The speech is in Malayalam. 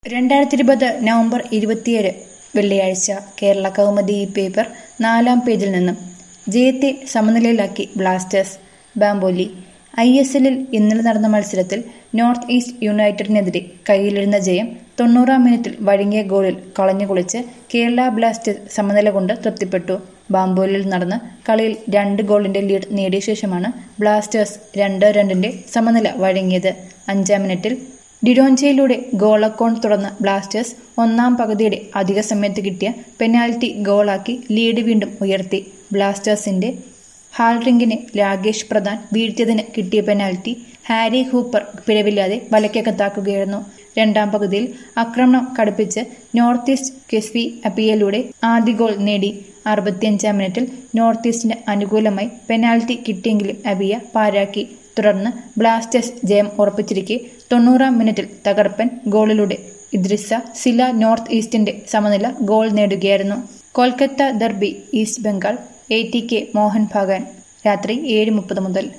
രണ്ടായിരത്തി ഇരുപത് നവംബർ ഇരുപത്തിയേഴ് വെള്ളിയാഴ്ച കേരള കൗമുദി ഈ പേപ്പർ നാലാം പേജിൽ നിന്നും ജയത്തെ സമനിലയിലാക്കി ബ്ലാസ്റ്റേഴ്സ് ബാംബോലി ഐ എസ് എല്ലിൽ ഇന്നലെ നടന്ന മത്സരത്തിൽ നോർത്ത് ഈസ്റ്റ് യുണൈറ്റഡിനെതിരെ കയ്യിലിരുന്ന ജയം തൊണ്ണൂറാം മിനിറ്റിൽ വഴങ്ങിയ ഗോളിൽ കളഞ്ഞുകുളിച്ച് കേരള ബ്ലാസ്റ്റേഴ്സ് സമനില കൊണ്ട് തൃപ്തിപ്പെട്ടു ബാംബോലിൽ നടന്ന കളിയിൽ രണ്ട് ഗോളിന്റെ ലീഡ് നേടിയ ശേഷമാണ് ബ്ലാസ്റ്റേഴ്സ് രണ്ട് രണ്ടിന്റെ സമനില വഴങ്ങിയത് അഞ്ചാം മിനിറ്റിൽ ഡിഡോഞ്ചയിലൂടെ ഗോളക്കോൺ തുറന്ന ബ്ലാസ്റ്റേഴ്സ് ഒന്നാം പകുതിയുടെ അധിക സമയത്ത് കിട്ടിയ പെനാൽറ്റി ഗോളാക്കി ലീഡ് വീണ്ടും ഉയർത്തി ബ്ലാസ്റ്റേഴ്സിന്റെ ഹാൾറിംഗിനെ രാകേഷ് പ്രധാൻ വീഴ്ത്തിയതിന് കിട്ടിയ പെനാൽറ്റി ഹാരി ഹൂപ്പർ പിഴവില്ലാതെ വലയ്ക്കകത്താക്കുകയായിരുന്നു രണ്ടാം പകുതിയിൽ ആക്രമണം കടുപ്പിച്ച് നോർത്ത് ഈസ്റ്റ് കെസ്വി അപ്പിയയിലൂടെ ആദ്യ ഗോൾ നേടി അറുപത്തിയഞ്ചാം മിനിറ്റിൽ നോർത്ത് ഈസ്റ്റിന് അനുകൂലമായി പെനാൽറ്റി കിട്ടിയെങ്കിലും അബിയ പാരാക്കി തുടർന്ന് ബ്ലാസ്റ്റേഴ്സ് ജയം ഉറപ്പിച്ചിരിക്കെ തൊണ്ണൂറാം മിനിറ്റിൽ തകർപ്പൻ ഗോളിലൂടെ ഇദ്രിസ സില നോർത്ത് ഈസ്റ്റിന്റെ സമനില ഗോൾ നേടുകയായിരുന്നു Kolkata derby East Bengal A T K Mohun Bagan രാത്രി ഏഴ് മുപ്പത് മുതൽ